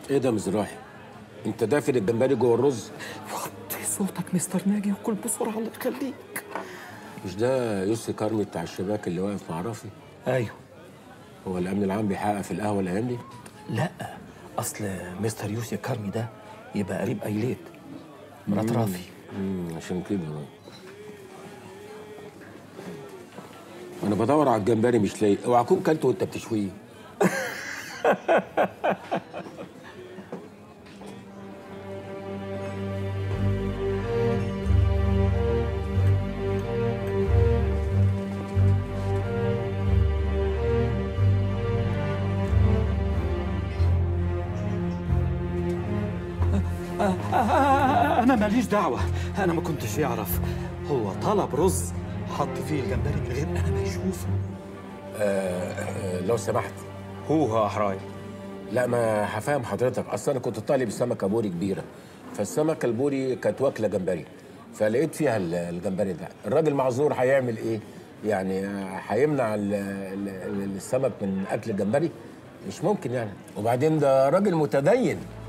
ايه ده مزراحي انت دافن الجمبري جوه الرز وطي صوتك مستر ناجي وكل بسرعه الله يخليك مش ده يوسي كارمي بتاع الشباك اللي واقف مع رافي ايوه هو الامن العام بيحقق في القهوه الايام دي لا اصل مستر يوسف كارمي ده يبقى قريب ايليت مرات رافي امم عشان كده انا بدور على الجمبري مش لاقي اوعى اكون كلته وانت بتشويه انا ماليش دعوه انا ما كنتش يعرف هو طلب رز حط فيه الجمبري من غير انا ما يشوفه آه لو سمحت هو ها حراي لا ما هفهم حضرتك اصل انا كنت طالب سمكه بوري كبيره فالسمكه البوري كانت واكله جمبري فلقيت فيها ال- الجمبري ده الراجل معذور هيعمل ايه يعني آه، هيمنع ال- ال- ال- السمك من اكل الجمبري مش ممكن يعني وبعدين ده راجل متدين